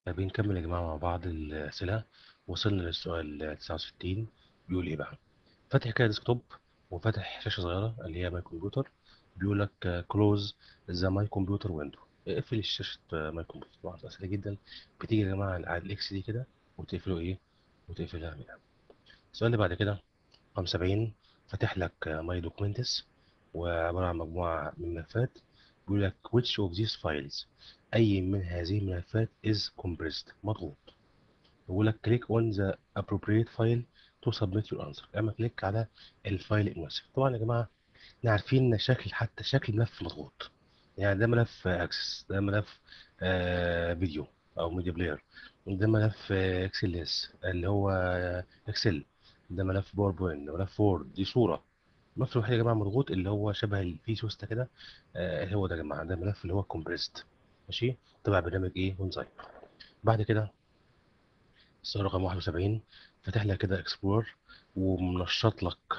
بنكمل يا جماعة مع بعض الأسئلة وصلنا للسؤال 69 بيقول إيه بقى فاتح كده ديسكتوب وفاتح شاشة صغيرة اللي هي ماي كمبيوتر بيقول لك كلوز ذا ماي كمبيوتر ويندو اقفل الشاشة ماي كمبيوتر طبعا سهلة جدا بتيجي يا جماعة على الإكس دي كده وتقفله إيه وتقفلها منها السؤال اللي بعد كده رقم 70 فاتح لك ماي دوكيومنتس وعبارة عن مجموعة من ملفات بيقول لك which of these files أي من هذه الملفات is compressed مضغوط بيقول لك click on the appropriate file to submit your answer اعمل كليك على الفايل المناسب طبعا يا جماعة احنا عارفين ان شكل حتى شكل ملف مضغوط يعني ده ملف اكسس ده ملف آه فيديو او ميديا بلاير ده ملف اكسل اس اللي هو اكسل ده ملف باوربوينت ده ملف وورد دي صورة الملف الوحيد يا جماعة مضغوط اللي هو شبه الفي سوسته كده آه هو ده يا جماعة ده الملف اللي هو كومبريسد ماشي تبع برنامج ايه اونزايم بعد كده السؤال رقم 71 فاتح لك كده اكسبلور ومنشط لك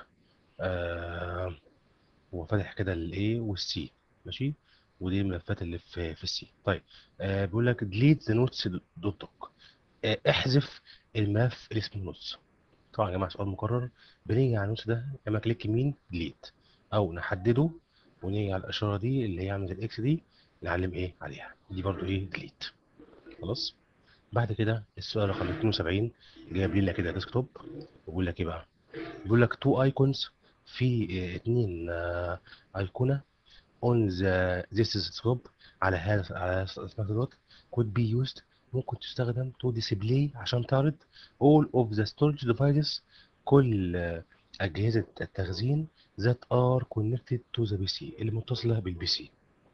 آه وفاتح كده الاي والسي ماشي ودي الملفات اللي في في السي طيب آه بيقول لك ديليت ذا نوتس دوت دوك آه احذف الملف اللي اسمه نوتس طبعا يا جماعه سؤال مكرر بنيجي على النوتس ده اما كليك يمين ديليت او نحدده ونيجي على الاشاره دي اللي هي عامله الاكس دي نعلم ايه عليها دي برضو ايه ديليت خلاص بعد كده السؤال رقم 72 جايب لنا كده ديسكتوب وبيقول لك ايه بقى بيقول لك تو ايكونز في اتنين ايقونه اون ذا ذيس ديسكتوب على هذا على سمارت دوت could be used ممكن تستخدم تو ديسبلاي عشان تعرض all of the storage devices كل اجهزه التخزين that are connected to the PC اللي متصله بالبي سي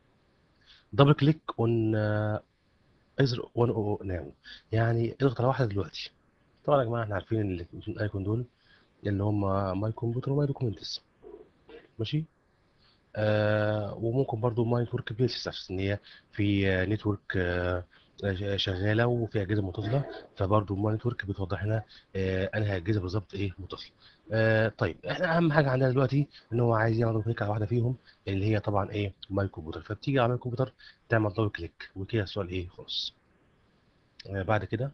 دبل كليك اون ايزر 1 ناو يعني اضغط على واحده دلوقتي طبعا يا جماعه احنا عارفين ان الايكون دول اللي هم ماي كمبيوتر وماي دوكيومنتس ماشي آه وممكن برضو ماي ورك بليسز عشان هي في نتورك آه شغاله وفي اجهزه متصله فبرضو الماي نتورك بتوضح لنا آه انهي اجهزه بالظبط ايه متصله آه طيب احنا اهم حاجه عندنا دلوقتي ان هو عايز يعمل كليك على واحده فيهم اللي هي طبعا ايه ماي كمبيوتر فبتيجي على الكمبيوتر تعمل دبل كليك وكده السؤال ايه خلاص آه بعد كده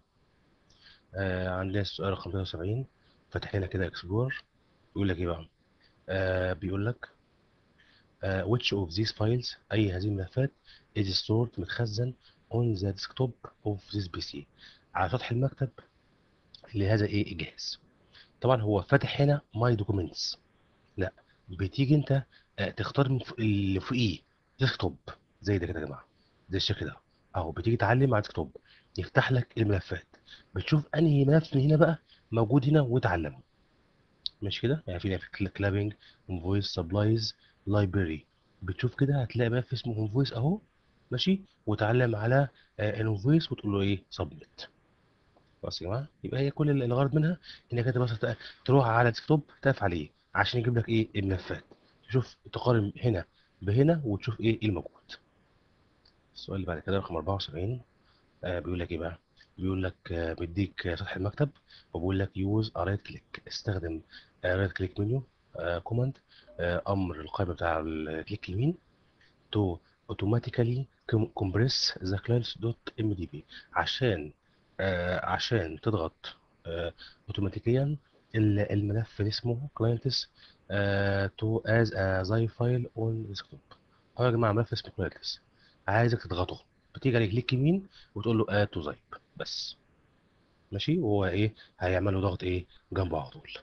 آه عندنا السؤال رقم 73 فتح لنا كده اكسبلور بيقول لك ايه بقى آه بيقول لك آه which of these files اي هذه الملفات is stored متخزن on the desktop of this PC على سطح المكتب لهذا ايه الجهاز طبعا هو فاتح هنا my documents لا بتيجي انت آه تختار اللي فوقيه ديسكتوب زي ده كده يا جماعه زي الشكل ده اهو بتيجي تعلم على الديسكتوب يفتح لك الملفات بتشوف انهي ملف من هنا بقى موجود هنا وتعلمه مش كده يعني في كلابنج انفويس سبلايز لايبراري بتشوف كده هتلاقي ملف اسمه انفويس اهو ماشي وتعلم على الانفويس وتقول له ايه سبميت خلاص يا جماعه يبقى هي كل الغرض منها انك انت بس تروح على الديسكتوب تقف عليه عشان يجيب لك ايه الملفات تشوف تقارن هنا بهنا وتشوف ايه الموجود السؤال اللي بعد كده رقم 74 آه بيقول لك ايه بقى بيقول لك آه بيديك سطح المكتب وبيقول لك يوز رايت كليك استخدم رايت كليك منيو كوماند امر القائمه بتاع الكليك اليمين تو اوتوماتيكالي كومبريس ذا كلاينتس دوت ام دي بي عشان آه عشان تضغط آه اوتوماتيكيا الملف اللي اسمه كلاينتس تو از زي فايل اون ديسكتوب هو يا جماعه ملف اسمه كلاينتس عايزك تضغطه بتيجي على كليك يمين وتقول له اد تو زايب بس ماشي وهو ايه هيعمل له ضغط ايه جنبه على طول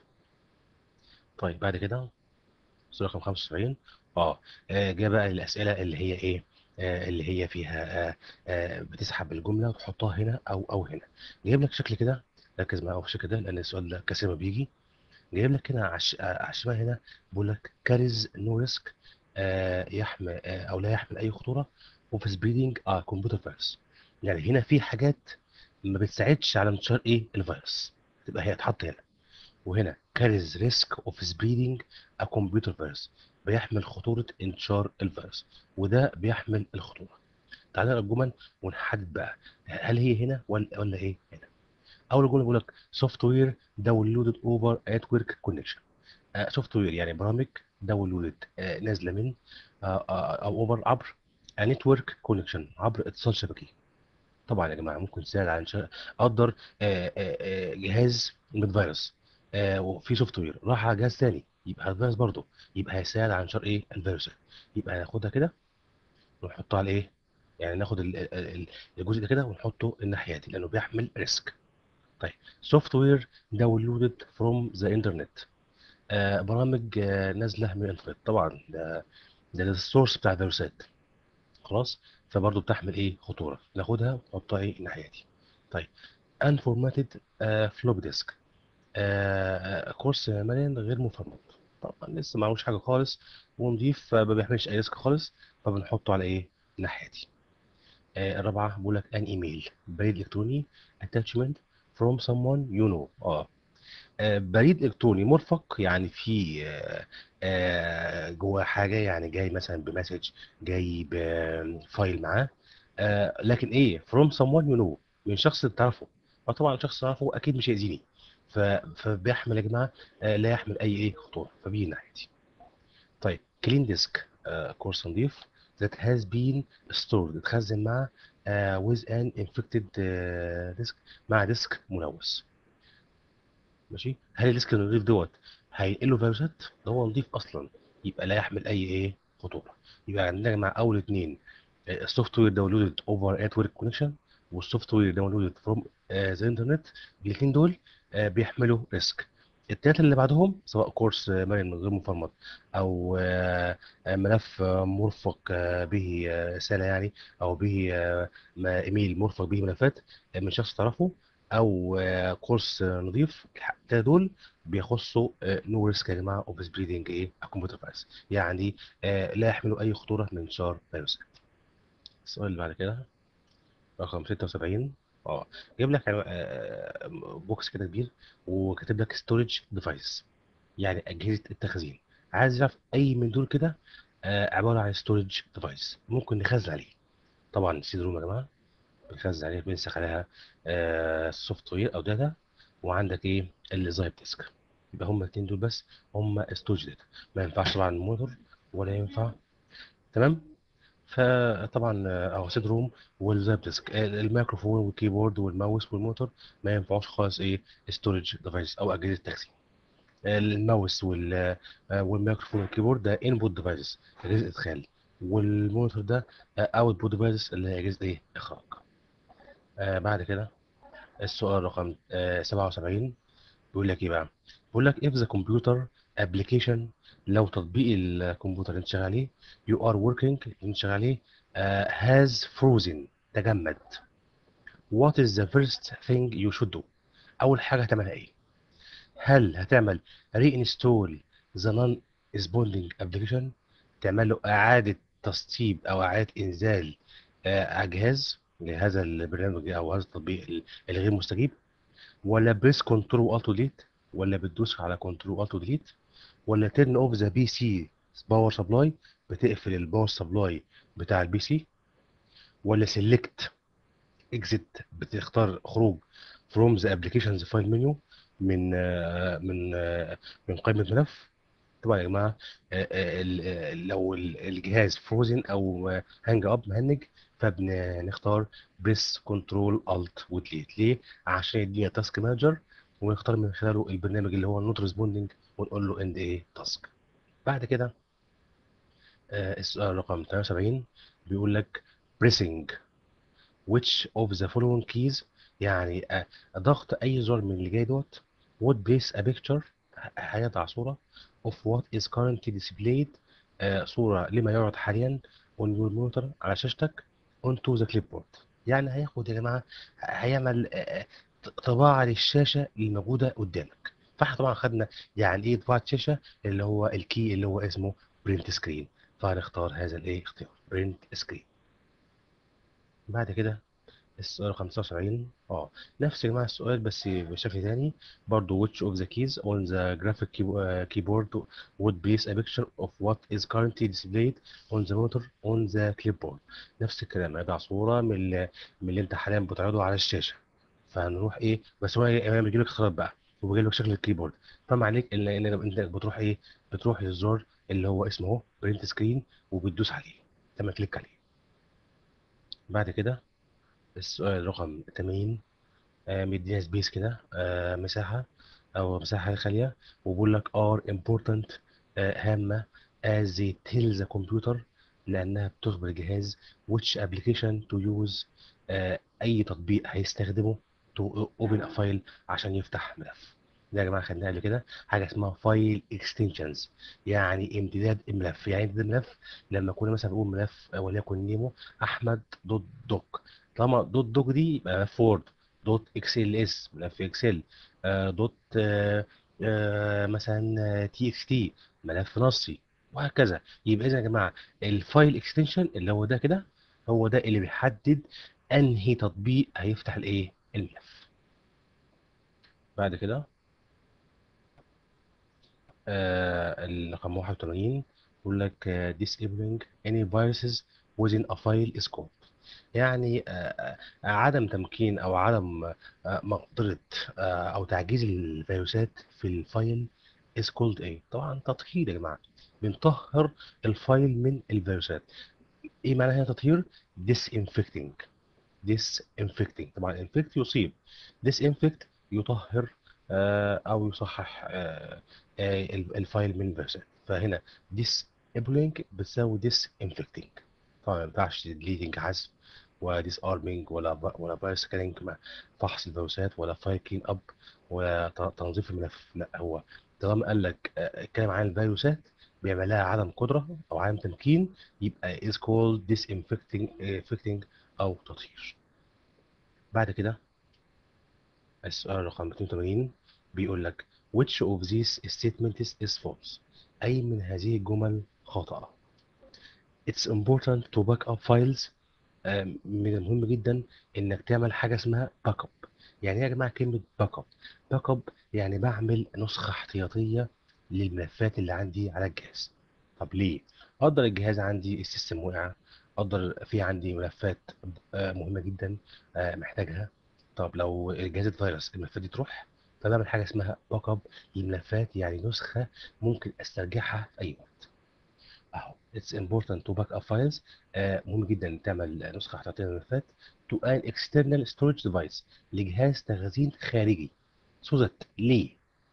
طيب بعد كده سؤال رقم 75 اه جه بقى الاسئله اللي هي ايه آه اللي هي فيها آه آه بتسحب الجمله وتحطها هنا او او هنا جايب لك شكل كده ركز معايا في الشكل ده لان السؤال ده كثير ما بيجي جايب لك هنا على الشمال هنا بيقول لك كاريز نو ريسك يحمل او لا يحمل اي خطوره اوف سبريدنج اه كمبيوتر فيروس يعني هنا في حاجات ما بتساعدش على انتشار ايه الفيروس تبقى هي تحط هنا وهنا كاريز ريسك اوف سبريدنج ا كمبيوتر فيروس بيحمل خطوره انتشار الفيروس وده بيحمل الخطوره تعالى نقرا الجمل ونحدد بقى هل هي هنا ولا ولا ايه هنا اول جمله بيقول لك سوفت وير داونلودد اوفر نتورك كونكشن سوفت وير يعني برامج داونلودد آه نازله من آه آه او اوفر عبر نتورك كونكشن عبر اتصال شبكي طبعا يا جماعه ممكن تساعد على انشاء اقدر آه، آه، آه، جهاز من فيروس آه، وفي سوفت وير راح على جهاز تاني يبقى الفيروس برضه يبقى هيساعد على انشاء ايه الفيروس يبقى هناخدها كده ونحطها على ايه يعني ناخد ال- ال- ال- الجزء ده كده ونحطه الناحيه دي لانه بيحمل ريسك طيب سوفت وير داونلودد فروم ذا انترنت برامج آه، نازله من الانترنت طبعا ده ده السورس بتاع الفيروسات خلاص فبرضه بتحمل ايه خطوره ناخدها ونحطها ايه الناحيه دي طيب unformatted فلوب ديسك كورس مليان غير مفرمط طبعا لسه ما عملوش حاجه خالص ونضيف فما بيحملش اي ريسك خالص فبنحطه على ايه الناحيه دي آه الرابعه بقول لك ان ايميل بريد الكتروني attachment from someone you know اه آه، بريد الكتروني مرفق يعني في آه، آه، جوه حاجه يعني جاي مثلا بمسج جاي بفايل معاه آه، لكن ايه from someone you know من شخص تعرفه فطبعا شخص تعرفه اكيد مش هيأذيني ف- فبيحمل يا جماعه آه، لا يحمل اي ايه خطوره فبيجي ناحيتي طيب كلين ديسك كورس نضيف that has been stored اتخزن مع آه، with an infected آه، disk مع ديسك ملوث ماشي هل الديسك النضيف دوت هينقل له فيروسات ده هو نضيف اصلا يبقى لا يحمل اي ايه خطوره يبقى عندنا مع اول اثنين السوفت وير داونلودد اوفر نتورك كونكشن والسوفت وير داونلودد فروم ذا انترنت الاثنين دول آه، بيحملوا ريسك الثلاثه اللي بعدهم سواء كورس آه، مرن من غير مفرمط او آه، آه، ملف آه، مرفق آه، به آه، رساله يعني او به آه، ما- ايميل مرفق به ملفات آه، من شخص تعرفه او آه، كورس آه، نظيف التلاته دول بيخصوا نو ريسك يا جماعه اوف سبريدنج ايه كمبيوتر فايروس يعني آه، لا يحملوا اي خطوره من انتشار فيروسات السؤال اللي بعد كده رقم 76 اه جايب لك عنو- آه، بوكس كده كبير وكاتب لك ستورج ديفايس يعني اجهزه التخزين عايز يعرف اي من دول كده آه، عباره عن ستورج ديفايس ممكن نخزن عليه طبعا السي روم يا جماعه بنخزن عليها بنسخ عليها سوفت وير او داتا وعندك ايه الزايب ديسك يبقى هم الاثنين دول بس هم ستورج داتا ما ينفعش طبعا المونيتور ولا ينفع تمام فطبعا آه، او سيد روم والزايب ديسك آه، الميكروفون والكيبورد والماوس والموتور ما ينفعوش خالص ايه ستورج ديفايس او اجهزه تخزين آه، الماوس وال آه، والميكروفون والكيبورد ده انبوت ديفايسز اجهزه ادخال والمونيتور ده اوت بوت ديفايسز اللي هي اجهزه ايه اخراج آه بعد كده السؤال رقم آه 77 بيقول لك ايه بقى بيقول لك if the computer application لو تطبيق الكمبيوتر اللي انت شغال عليه you are working اللي انت شغال عليه آه has frozen تجمد what is the first thing you should do اول حاجه هتعملها ايه هل هتعمل reinstall the non-responding application تعمل له اعاده تسطيب او اعاده انزال آه على الجهاز لهذا البرنامج او هذا التطبيق الغير مستجيب ولا بريس كنترول التو ديليت ولا بتدوس على كنترول التو ديليت ولا تيرن اوف ذا بي سي باور سبلاي بتقفل الباور سبلاي بتاع البي سي ولا سيلكت اكزيت بتختار خروج فروم ذا ابلكيشنز فايل منيو من آه، من آه، من قائمه ملف طبعا يا جماعه آه، آه، ال- آه، لو ال- الجهاز فروزن او هانج اب مهنج فبنختار بريس كنترول الت وديليت ليه عشان يدينا تاسك مانجر ونختار من خلاله البرنامج اللي هو النوت ريسبوندنج ونقول له اند ايه تاسك بعد كده آه، السؤال رقم 78 بيقول لك pressing which of the following keys يعني آه، ضغط اي زر من اللي جاي دوت would place a picture ه- هيضع صورة of what is currently displayed آه، صورة لما يعرض حاليا on your monitor على شاشتك onto the clipboard يعني هياخد يا جماعة هيعمل آه، ط- طباعة للشاشة اللي موجودة قدامك فاحنا طبعا خدنا يعني ايه طباعة شاشة اللي هو الكي اللي هو اسمه print screen فهنختار هذا الايه اختيار print screen بعد كده السؤال 75 اه نفس يا جماعه السؤال بس بشكل تاني برضو which of the keys on the graphic key- uh, keyboard would place a picture of what is currently displayed on the monitor on the clipboard نفس الكلام ادع صوره من ال- من اللي انت حاليا بتعرضه على الشاشه فهنروح ايه بس هو ايه بيجيب لك اختيارات بقى وبيجيب لك شكل الكيبورد طبعا عليك ان ان انت بتروح ايه بتروح للزر اللي هو اسمه اهو برنت سكرين وبتدوس عليه تم كليك عليه بعد كده السؤال رقم 80 آه، مدينا سبيس كده آه، مساحة أو مساحة خالية وبيقول لك are important آه، هامة as they tell the computer لأنها بتخبر الجهاز which application to use آه، أي تطبيق هيستخدمه to open a file عشان يفتح ملف ده يا جماعة خدناها قبل كده حاجة اسمها فايل اكستنشنز يعني امتداد الملف يعني امتداد الملف لما كنا مثلا بنقول ملف آه، وليكن نيمو أحمد دوت دوك طالما دوت دوك دي يبقى ملف وورد دوت اكس ال اس ملف اكسل آه، دوت آه، آه، مثلا تي اكس تي ملف نصي وهكذا يبقى اذا يا جماعه الفايل اكستنشن اللي هو ده كده هو ده اللي بيحدد انهي تطبيق هيفتح الايه الملف بعد كده آه الرقم 81 يقول لك آه disabling any viruses within a file is called يعني آه، آه، عدم تمكين او عدم آه، مقدره آه، او تعجيز الفيروسات في الفايل is called ايه طبعا تطهير يا جماعه بنطهر الفايل من الفيروسات ايه معنى هنا تطهير disinfecting disinfecting طبعا infect يصيب disinfect يطهر آه، او يصحح آه، آه، الفايل من الفيروسات فهنا disabling بتساوي disinfecting طبعا ما ينفعش deleting حذف وديس ارمينج ولا ب... ولا فايروس سكاننج مع فحص الفيروسات ولا فايل كلين اب ولا ت- تنظيف الملف لا هو طالما قال لك آه، اتكلم عن الفيروسات بيعمل لها عدم قدره او عدم تمكين يبقى is called disinfecting infecting او تطهير بعد كده السؤال رقم 82 بيقول لك which of these statements is false أي من هذه الجمل خاطئة It's important to back up files آه، من المهم جدا انك تعمل حاجه اسمها باك اب يعني ايه يا جماعه كلمه باك اب باك اب يعني بعمل نسخه احتياطيه للملفات اللي عندي على الجهاز طب ليه اقدر الجهاز عندي السيستم وقع اقدر في عندي ملفات آه، مهمه جدا آه، محتاجها طب لو الجهاز اتفيروس الملفات دي تروح فبعمل حاجه اسمها باك اب للملفات يعني نسخه ممكن استرجعها في اي وقت اهو it's important to back up files آه مهم جدا تعمل نسخه احتياطيه للملفات to an external storage device لجهاز تخزين خارجي so that ليه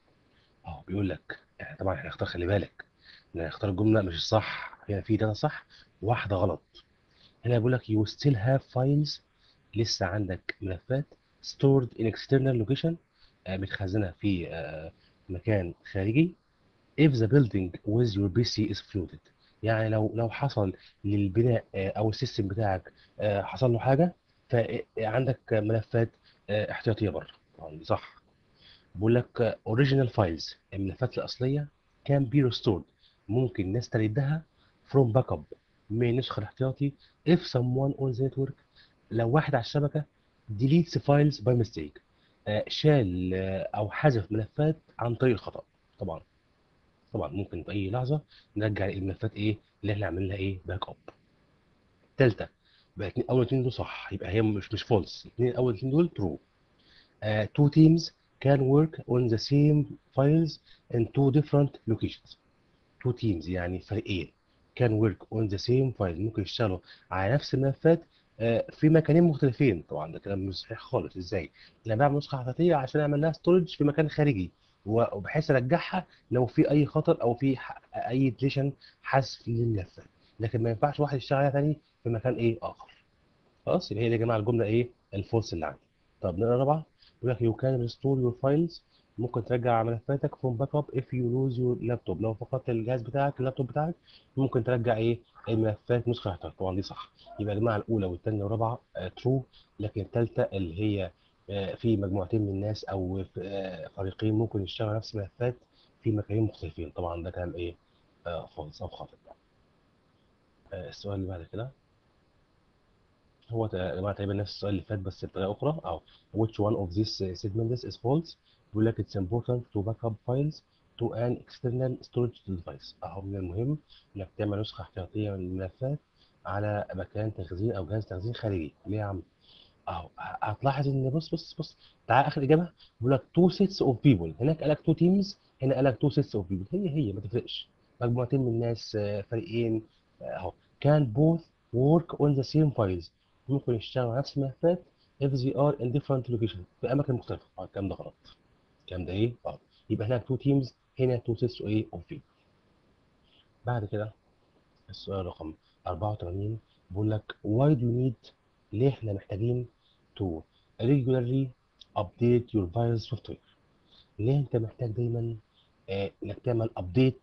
اهو بيقول لك يعني طبعا احنا هنختار خلي بالك ان هنختار الجمله مش صح هنا في داتا صح واحده غلط هنا بيقول لك you still have files لسه عندك ملفات stored in external location آه متخزنه في آه مكان خارجي if the building with your PC is flooded يعني لو لو حصل للبناء آه، او السيستم بتاعك آه، حصل له حاجه فعندك ملفات آه، احتياطيه بره طبعا دي صح بقول لك اوريجينال فايلز الملفات الاصليه كان بي ريستورد ممكن نستردها فروم باك اب من النسخه الاحتياطي if someone on the network لو واحد على الشبكه deletes files by mistake آه، شال آه، او حذف ملفات عن طريق الخطا طبعا طبعا ممكن في اي لحظه نرجع الملفات ايه اللي احنا عاملين لها ايه باك اب ثالثه بقى اتنين اول اتنين دول صح يبقى هي مش مش فولس اتنين اول اتنين دول ترو uh, two teams can work on the same files in two different locations two teams يعني فريقين can work on the same files ممكن يشتغلوا على نفس الملفات آه، في مكانين مختلفين طبعا ده كلام مش صحيح خالص ازاي انا بعمل نسخه احتياطيه عشان اعمل لها ستورج في مكان خارجي و- وبحيث ارجعها لو في اي خطر او في ح- اي ديليشن حذف للملفات لكن ما ينفعش واحد يشتغل عليها تاني في مكان ايه اخر خلاص يبقى هي دي يا جماعه الجمله ايه الفولس اللي عندي طب نقرا الرابعه يقول لك you can restore your files ممكن ترجع ملفاتك from backup if you lose your laptop لو فقدت الجهاز بتاعك اللابتوب بتاعك ممكن ترجع ايه الملفات نسخه احتياطيه طبعا دي صح يبقى يا جماعه الاولى والثانيه والرابعه ترو لكن الثالثه اللي هي آه، في مجموعتين من الناس او في، آه، فريقين ممكن يشتغلوا نفس الملفات في مكانين مختلفين طبعا ده كلام ايه فولس او خاطئ آه، السؤال اللي بعد كده هو ت- يا جماعه تقريبا نفس السؤال اللي فات بس بطريقه اخرى او which one of these segments is false بيقول لك it's important to back up files to an external storage device اهو من المهم انك تعمل نسخه احتياطيه من الملفات على مكان تخزين او جهاز تخزين خارجي ليه يا عم اهو ه- هتلاحظ ان بص بص بص تعال اخر اجابه بيقول لك two sets of people هناك قال لك two teams هنا قال لك two sets of people هي هي ما تفرقش مجموعتين من الناس آه، فريقين آه، اهو can both work on the same files ممكن يشتغلوا على نفس الملفات if they are in different location في اماكن مختلفه اه الكلام ده غلط الكلام ده ايه غلط يبقى هناك تو تيمز هنا تو سيتس ايه اوف فيو بعد كده السؤال رقم 84 بيقول لك why do you need ليه احنا محتاجين to regularly update your virus software ليه انت محتاج دايما آه انك تعمل ابديت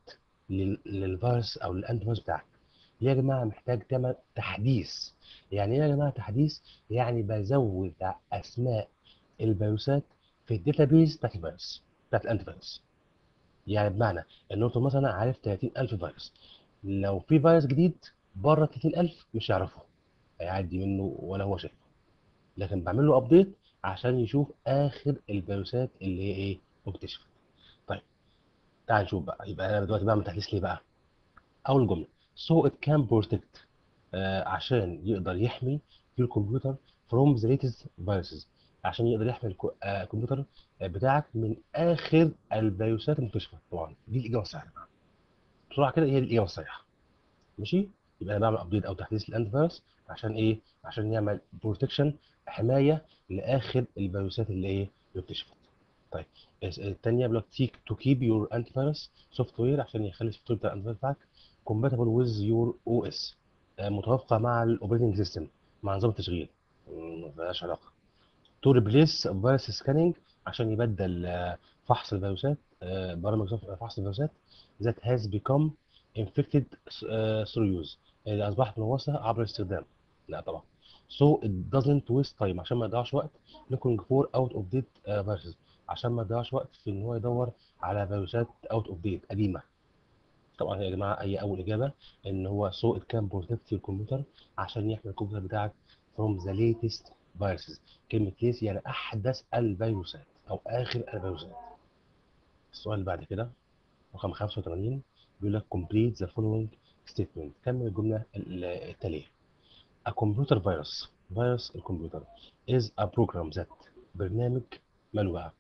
للفيروس او للانتي فيروس بتاعك ليه يا جماعه محتاج تعمل تحديث يعني ايه يا جماعه تحديث يعني بزود اسماء الفيروسات في الداتابيز بتاعت الفيروس بتاعت الانتي فيروس يعني بمعنى ان انت مثلا عارف 30000 فيروس لو في فيروس جديد بره 30000 مش يعرفه هيعدي منه ولا هو شايفه لكن بعمل له ابديت عشان يشوف اخر الفيروسات اللي هي ايه اكتشفت طيب تعال نشوف بقى يبقى انا دلوقتي بعمل تحديث ليه بقى اول جمله so it can protect آه عشان يقدر يحمي في الكمبيوتر from the latest viruses عشان يقدر يحمي الكو- آه، الكمبيوتر بتاعك من اخر الفيروسات المكتشفه طبعا دي الاجابه الصحيحه بسرعه كده هي دي الاجابه الصحيحه ماشي يبقى انا بعمل ابديت او تحديث للانتي فيروس عشان ايه عشان يعمل بروتكشن حمايه لاخر الفيروسات اللي ايه اللي اكتشفت طيب الس- الثانيه بيقول لك تيك تو كيب يور انتي فيروس سوفت وير عشان يخلي السوفت وير بتاع الانتي فيروس بتاعك كومباتبل ويز يور او اس متوافقه مع الاوبريتنج سيستم مع نظام التشغيل مم، ملهاش علاقه تو ريبليس فيروس سكاننج عشان يبدل آه، فحص الفيروسات آه، برامج فحص الفيروسات that has become infected uh, through use اللي اصبحت ملوثه عبر الاستخدام لا طبعا so it doesn't waste time عشان ما يضيعش وقت looking for out of date uh, viruses عشان ما يضيعش وقت في ان هو يدور على فيروسات out of date قديمه طبعا يا جماعه اي اول اجابه ان هو so it can protect الكمبيوتر عشان يحمي الكمبيوتر بتاعك from the latest viruses كلمه latest يعني احدث الفيروسات او اخر الفيروسات السؤال اللي بعد كده رقم 85 بيقول لك complete the following statement كمل الجملة ال- التالية A computer virus فيروس الكمبيوتر is a program that برنامج ماله بقى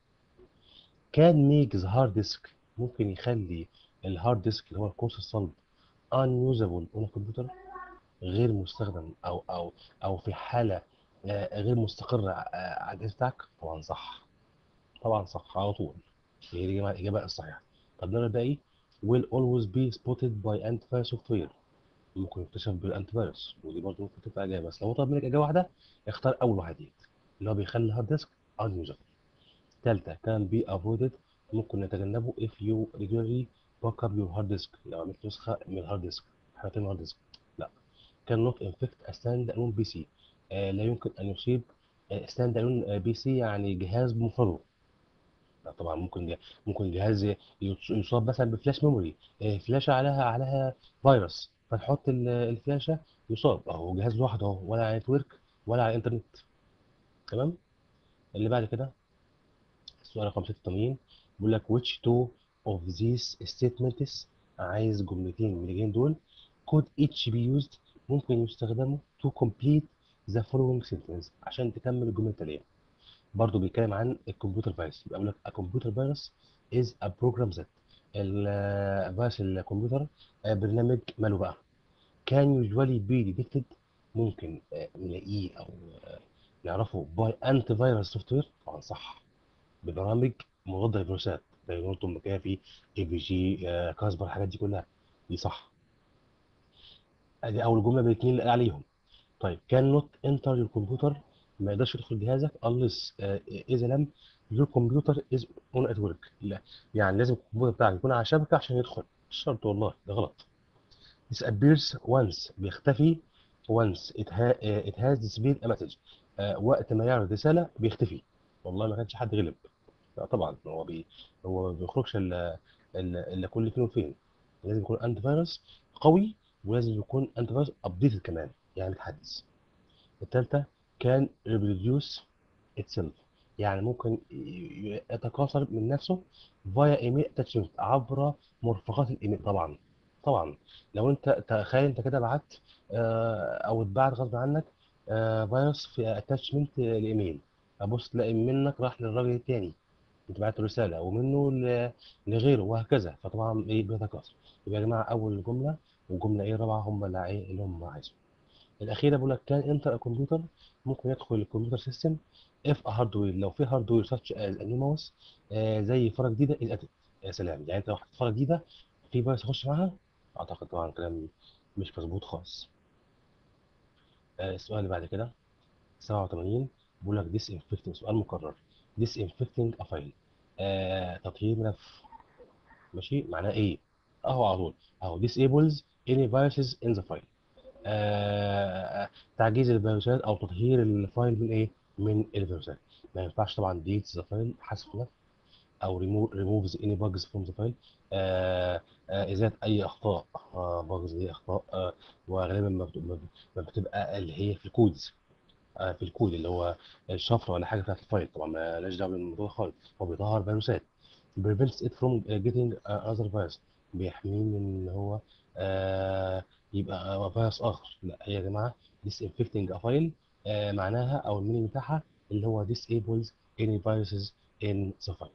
can make the hard disk ممكن يخلي الهارد ديسك اللي هو القوس الصلب unusable on الكمبيوتر غير مستخدم او او او في حالة آه، غير مستقرة آه، على الجهاز بتاعك طبعا صح طبعا صح على طول هي دي الإجابة الإجابة الصحيحة طب نقرا الباقي will always be spotted by antivirus software ممكن يكتشف بالانتي فيروس ودي برضه ممكن تبقى اجابه بس لو طلب منك اجابه واحده اختار اول واحده دي اللي هو بيخلي الهارد ديسك unusable ثالثه can be avoided ممكن نتجنبه if you regularly back up your hard disk لو عملت نسخه من الهارد ديسك حرقت الهارد ديسك لا cannot infect a stand alone بي سي آه لا يمكن ان يصيب ستاند الون بي سي يعني جهاز بمفرده لا طبعا ممكن جه- ممكن جهاز يص- يصاب مثلا بفلاش ميموري آه، فلاشه عليها عليها فيروس فتحط ال- الفلاشه يصاب اهو جهاز لوحده اهو ولا على نتورك ولا على انترنت تمام اللي بعد كده السؤال رقم 86 بيقول لك which two of these statements عايز جملتين من الجملتين دول could each be used ممكن يستخدموا to complete the following sentence عشان تكمل الجمله التاليه برضه بيتكلم عن الكمبيوتر فيروس يبقى بيقول لك a computer virus is a program that الفيروس الكمبيوتر آه، برنامج ماله بقى كان usually be detected ممكن آه، نلاقيه او آه، نعرفه باي انتي فيروس سوفت وير طبعا صح ببرامج مضاده للفيروسات زي نورتون مكافي اي في جي آه، كاسبر الحاجات دي كلها دي صح ادي اول جمله من الاثنين اللي قال عليهم طيب كان نوت انتر your كمبيوتر ما يقدرش يدخل جهازك unless آه، اذا لم your كمبيوتر از اون ات ورك لا يعني لازم الكمبيوتر بتاعك يكون على شبكه عشان يدخل مش شرط والله ده غلط disappears once بيختفي once it, ha uh, it has displayed a message uh, وقت ما يعرض رسالة بيختفي والله ما كانش حد غلب لا طبعا هو بي هو ما بيخرجش الا الا إلا كل فين وفين لازم يكون انتي فيروس قوي ولازم يكون انتي فيروس ابديتد كمان يعني متحدث الثالثة كان reproduce itself يعني ممكن ي- ي- يتكاثر من نفسه via email attachment عبر مرفقات الايميل طبعا طبعا لو انت تخيل انت كده بعت آه، او اتبعت غصب عنك آه، فيروس في اتاتشمنت الايميل ابص تلاقي منك راح للراجل التاني انت بعت له رساله ومنه ل- لغيره وهكذا فطبعا ايه بيتكاثر يبقى يا جماعه اول جمله والجمله ايه الرابعه هم اللي ايه اللي هم عايزهم الاخيره بيقول لك كان انتر كمبيوتر ممكن يدخل الكمبيوتر سيستم اف هاردوير لو في هاردوير ساتش از نيو ماوس زي فرع جديده الاتت يا سلام يعني انت لو حطيت فرع جديده في فيروس يخش معاها اعتقد طبعا كلام مش مظبوط خالص آه، السؤال اللي بعد كده 87 بيقول لك ديس انفكتنج سؤال مكرر ديس انفكتنج افايل آه تطهير ملف ماشي معناه ايه اهو على طول اهو disables any viruses in the file آه تعجيز الفيروسات او تطهير الفايل من ايه من الفيروسات ما ينفعش طبعا delete the file حذف ملف او remove removes any bugs from the file آه آه ازاله اي اخطاء آه bugs دي اخطاء آه وغالبا ما بت- ما ما بتبقى اللي هي في الكودز آه في الكود اللي هو الشفره ولا حاجه بتاعت الفايل طبعا ما لهاش دعوه بالموضوع خالص هو بيطهر فيروسات prevents it from getting other virus بيحميه من ان هو آه يبقى فيروس اخر لا هي يا جماعه disinfecting a file آه معناها او المينينج بتاعها اللي هو disables any viruses in the file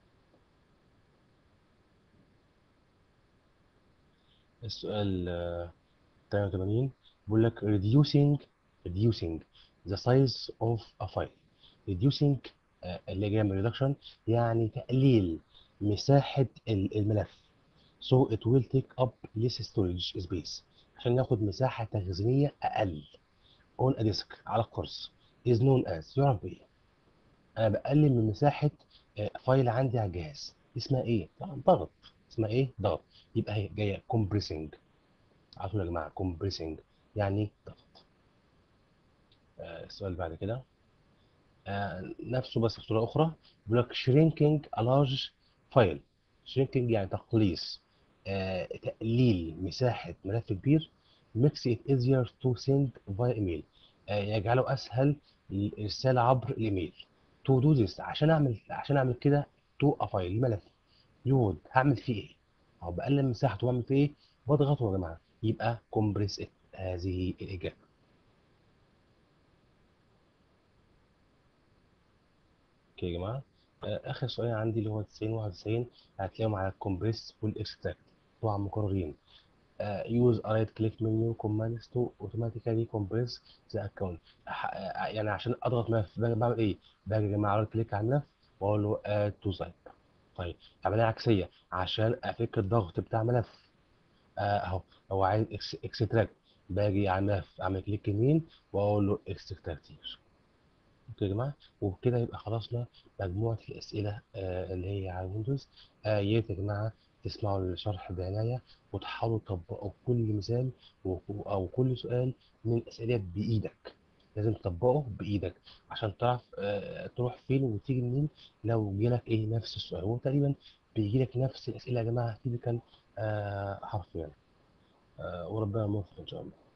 السؤال آه 83 بيقول لك reducing reducing the size of a file reducing آه، اللي جايه من reduction يعني تقليل مساحة ال- الملف so it will take up less storage space عشان ياخد مساحة تخزينية أقل on a disk على القرص is known as يعرف بإيه؟ أنا بقلل من مساحة آه، فايل عندي على الجهاز اسمها إيه؟ طبعا ضغط اسمها إيه؟ ضغط يبقى هي جاية compressing عارفين يا جماعة compressing يعني ضغط آه، السؤال اللي بعد كده آه، نفسه بس بصورة أخرى بيقول لك shrinking a large file shrinking يعني تقليص آه، تقليل مساحة ملف كبير makes it easier to send via email آه، يجعله أسهل الرسالة عبر الإيميل to do this عشان أعمل عشان أعمل كده to a file الملف يود هعمل فيه إيه؟ أو بقلل مساحته وأعمل فيه إيه؟ بضغطه يا جماعة يبقى compress it هذه الإجابة اوكي يا جماعه آه، اخر سؤال عندي اللي هو 90 91 هتلاقيهم على الكومبريس والاكستراكت طبعا مكررين يوز رايت كليك منيو كوماندز تو اوتوماتيكالي كومبريس ذا اكونت يعني عشان اضغط ملف باجي بعمل ايه؟ باجي يا جماعه رايت كليك على الملف واقول له اد تو سايت طيب عمليه عكسيه عشان افك الضغط بتاع ملف آه، اهو هو عايز اكستراكت باجي على الملف اعمل كليك يمين واقول له اكستراكت اوكي يا جماعه وبكده يبقى خلصنا مجموعه الاسئله آه، اللي هي على ويندوز آه، يا ريت يا جماعه تسمعوا الشرح بعنايه وتحاولوا تطبقوا كل مثال و- او كل سؤال من الاسئله بايدك لازم تطبقه بايدك عشان تعرف آه، تروح فين وتيجي منين لو جالك ايه نفس السؤال هو تقريبا بيجي لك نفس الاسئله يا جماعه تيبيكال حرفيا آه، وربنا موفق ان شاء الله